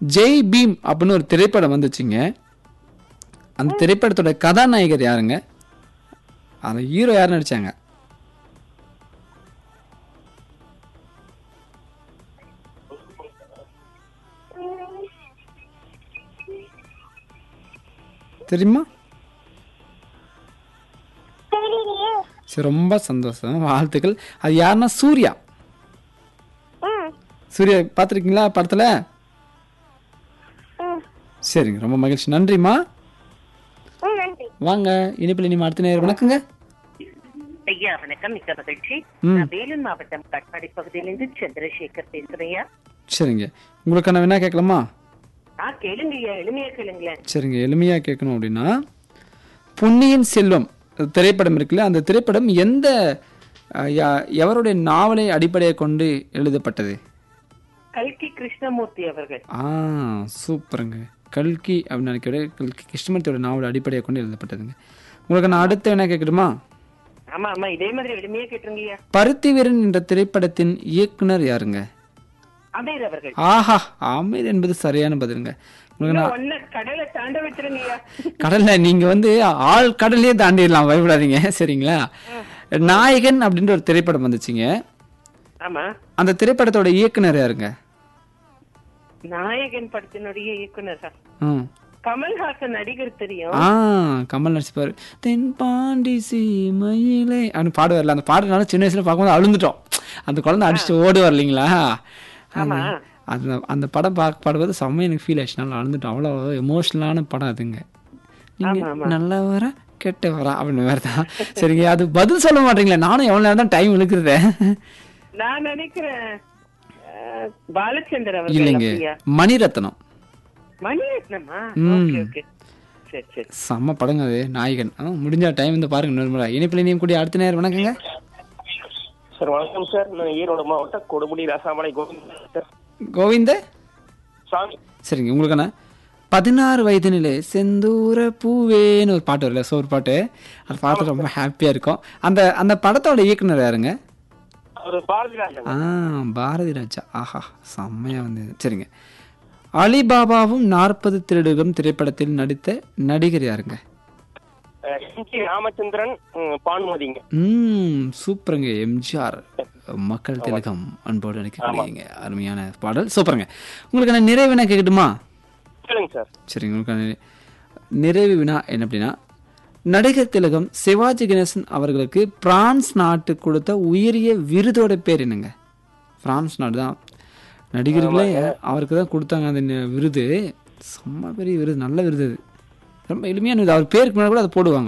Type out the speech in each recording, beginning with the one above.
Jai beam அப்படின்னு ஒரு திரைப்படம் வந்துச்சுங்க அந்த திரைப்படத்தோட கதாநாயகர் யாருங்க அந்த ஹீரோ யார் நடிச்சாங்க தெரியுமா தெரியலையே சரி ரொம்ப சந்தோஷம் வாழ்த்துக்கள் அது யாருன்னா சூர்யா ம் சூர்யா பார்த்துருக்கீங்களா படத்தில் ம் சரிங்க ரொம்ப மகிழ்ச்சி நன்றிம்மா ம் நன்றி வாங்க இனிப்பில் இனிமே அடுத்த நேரம் வணக்கங்க ஐயா வணக்கம் மிக்க மகிழ்ச்சி ம். நான் வேலூர் மாவட்டம் காட்பாடி பகுதியிலிருந்து சந்திரசேகர் பேசுறேயா சரிங்க உங்களுக்கான வேணா கேட்கலாமா ஆ கேளுங்க ஐயா எளிமையா கேளுங்களேன் சரிங்க எளிமையாக கேட்கணும் அப்படின்னா பொன்னியின் செல்வம் திரைப்படம் இருக்குல்ல அந்த திரைப்படம் எந்த அஹ், யா- எவருடைய நாவலை அடிப்படையாக கொண்டு எழுதப்பட்டது கல்கி கிருஷ்ணமூர்த்தி அவர்கள் ஆ சூப்பருங்க கல்கி அப்படின்னு நினைக்கிற கல்கி கிருஷ்ணமூர்த்தியோட நாவலை அடிப்படையாக கொண்டு எழுதப்பட்டதுங்க உங்களுக்கு நான் அடுத்து என்ன கேட்கட்டுமா ஆமா ஆமா இதே மாதிரி எளிமையா கேட்டுருங்கய்யா பருத்தி வீரன் என்ற திரைப்படத்தின் இயக்குனர் யாருங்க அமீர் அவர்கள் ஆஹா ஆமீர் என்பது சரியான பதிலுங்க உங்களுக்கு நான் ஒன்ன கடலை தாண்ட வச்சிருங்கய்யா கடல்ல நீங்க வந்து ஆள் கடல்லே தாண்டிடலாம் பயப்படாதீங்க சரிங்களா நாயகன் அப்படின்ற ஒரு திரைப்படம் வந்துச்சுங்க ஆமா அந்த திரைப்படத்தோட இயக்குனர் யாருங்க நாயகன் படத்தினுடைய இயக்குனர் ம். கமல்ஹாசன் நடிகர் தெரியும் ஆ கமல் நடிச்சுப்பாரு தென் பாண்டி சீமையிலே அப்படின்னு பாடு வரல அந்த பாடுனால சின்ன வயசுல பார்க்கும்போது அழுந்துட்டோம் அந்த குழந்தை அடிச்சுட்டு ஓடுவார் இல்லைங்களா ஆமா. அந்த அந்த படம் பார்க்க பாடும்போது செம்ம எனக்கு ஃபீல் ஆயிடுச்சு நல்லா அழுந்துட்டோம் அவ்வளோ எமோஷனலான படம் அதுங்க நீங்க நல்லா வர கெட்ட வரா அப்படின்னு வேறு தான் சரிங்க அது பதில் சொல்ல மாட்டீங்களே நானும் எவ்வளோ நேரம் தான் டைம் இழுக்குறதே நான் நினைக்கிறேன் அஹ், பாலச்சந்தர் அவர்கள் இல்லைங்க அப்படியா? மணிரத்னம் மணிரத்னமா ம். ஓகே ஓகே சரி சரி செம்ம படங்க அது நாயகன் ஆ முடிஞ்சா டைம் வந்து பாருங்க நிர்மலா இனிப்பில் இனியும் கூடிய அடுத்த நேரம் வணக்கங்க சார் வணக்கம் சார் நான் ஈரோடு மாவட்டம் கொடுமுடி ரசாமலை கோவிந்தன் சார் கோவிந்த சாமி சரிங்க உங்களுக்கான பதினாறு வயதினிலே செந்தூர பூவேன்னு ஒரு பாட்டு வரல சோறு பாட்டு அந்த பாட்டு ரொம்ப ஹாப்பியாக இருக்கும் அந்த அந்த படத்தோட இயக்குனர் யாருங்க அவர் பாரதிராஜன் ஆ பாரதி ராஜா ஆஹா செம்மையாக வந்தது சரிங்க அலிபாபாவும் நாற்பது திருடுகளும் திரைப்படத்தில் நடித்த நடிகர் யாருங்க எம் ஜி ராமச்சந்திரன் ம், பானுமதிங்க ம் சூப்பருங்க எம்ஜிஆர் மக்கள் திலகம் அன்போடு நினைக்கக்கூடியங்க அருமையான பாடல் சூப்பருங்க உங்களுக்கு நான் நிறைவு வினா கேட்கட்டுமா சொல்லுங்க சார் சரிங்க உங்களுக்கு நான் நிறைவு வினா என்ன அப்படின்னா நடிகர் திலகம் சிவாஜி கணேசன் அவர்களுக்கு பிரான்ஸ் நாட்டு கொடுத்த உயரிய விருதோட பேர் என்னங்க பிரான்ஸ் நாடு தான் நடிகர்களே அவருக்கு தான் கொடுத்தாங்க அந்த நி- விருது செம்ம பெரிய விருது நல்ல விருது அது ரொம்ப எளிமையான விருது அவர் பேருக்கு முன்னாடி கூட அதை போடுவாங்க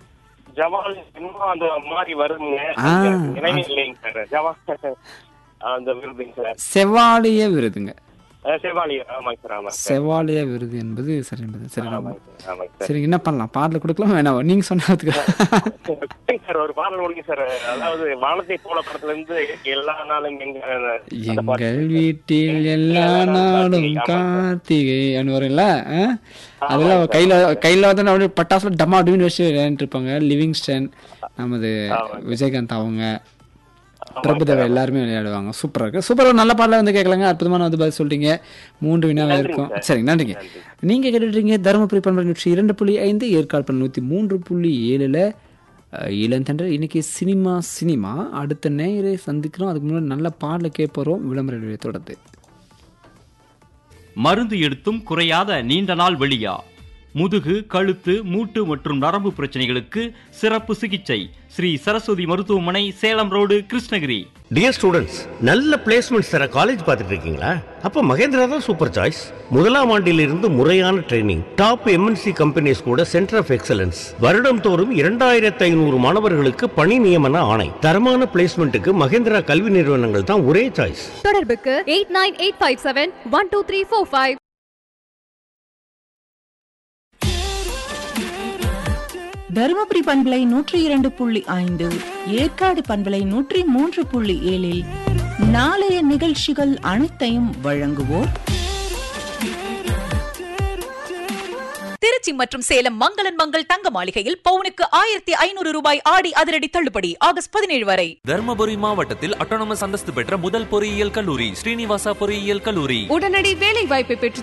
ஜவால் இன்னும் அந்த மாதிரி வருதுங்க ஆ. நினைவு இல்லைங்க சார் ஜவால் அந்த விருதுங்க சார் செவாலிய விருதுங்க அஹ், செவாலி ஆமாங்க சார் ஆமாங்க சார் செவாலிய விருது என்பது சரி என்பது சரி ஆமாங்க சார் ஆமாங்க சார் சரிங்க என்ன பண்ணலாம் பாடல கொடுக்கலாம் வேணாம் நீங்க சொன்னதுக்கு சரிங்க சார் ஒரு பாடல் முடிங்க சார் அதாவது வானத்தை போல படத்துல இருந்து எல்லா நாளும் எங்க அந்த பாட்டு. எங்கள் வீட்டில் எல்லா நாளும் கார்த்திகை அப்படின்னு வரும்ல ஆ? அதெல்லாம் கையில கையில வந்து அப்படியே பட்டாசுல டமா அப்படின்னு வச்சு விளையாண்டுட்டு இருப்பாங்க லிவிங்ஸ்டன் நமது விஜயகாந்த் அவங்க பிரபுதேவா எல்லாருமே விளையாடுவாங்க சூப்பரா இருக்கு சூப்பரா ஒரு நல்ல பாடல வந்து கேட்கலாங்க அற்புதமான வந்து பதில் சொல்லிட்டீங்க மூன்று வினாவா இருக்கும் சரிங்க நன்றிங்க நீங்க கேட்டுட்டீங்க தருமபுரி பண்பு நூற்றி இரண்டு புள்ளி ஐந்து ஏற்காடு பண்பு நூற்றி மூன்று புள்ளி ஏழுல அஹ், இளந்தண்டர் இன்னைக்கு சினிமா சினிமா அடுத்த நேயரை சந்திக்கிறோம் அதுக்கு முன்னாடி நல்ல பாடல கேட்க போறோம் விளம்பர இடைவெளியை தொடர்ந்து மருந்து எடுத்தும் குறையாத நீண்ட நாள் வெளியா முதுகு கழுத்து மூட்டு மற்றும் நரம்பு பிரச்சனைகளுக்கு சிறப்பு சிகிச்சை ஸ்ரீ சரஸ்வதி மருத்துவமனை Salem road Krishnagiri dear students நல்ல பிளேஸ்மெண்ட்ஸ் தர காலேஜ் பார்த்துட்டு இருக்கீங்களா அப்ப மகேந்திரா தான் சூப்பர் சாய்ஸ் முதலாம் ஆண்டிலிருந்து முறையான ட்ரைனிங் டாப் எம்என்சி கம்பெனிஸ் கூட சென்டர் ஆஃப் எக்ஸலன்ஸ் வருடம் தோறும் இரண்டாயிரத்து ஐநூறு மாணவர்களுக்கு பணி நியமன ஆணை தரமான பிளேஸ்மெண்ட்டுக்கு மகேந்திரா கல்வி நிறுவனங்கள் தான் ஒரே சாய்ஸ் தொடர்புக்கு eight nine eight five seven one two three four five Dharmapuri பண்பலை நூற்றி இரண்டு புள்ளி ஐந்து ஏற்காடு பண்பலை நூற்றி மூன்று புள்ளி ஏழில் நாளைய நிகழ்ச்சிகள் அனைத்தையும் வழங்குவோர் திருச்சி மற்றும் சேலம் மங்களன் மங்கள் தங்க மாளிகையில் பவுனுக்கு ஆயிரத்தி ஐநூறு ரூபாய் ஆடி அதிரடி தள்ளுபடி ஆகஸ்ட் பதினேழு வரை தர்மபுரி மாவட்டத்தில் அட்டானமஸ் அந்தஸ்து பெற்ற முதல் பொறியியல் கல்லூரி ஸ்ரீனிவாசா பொறியியல் கல்லூரி உடனடி வேலை வாய்ப்பை பெற்று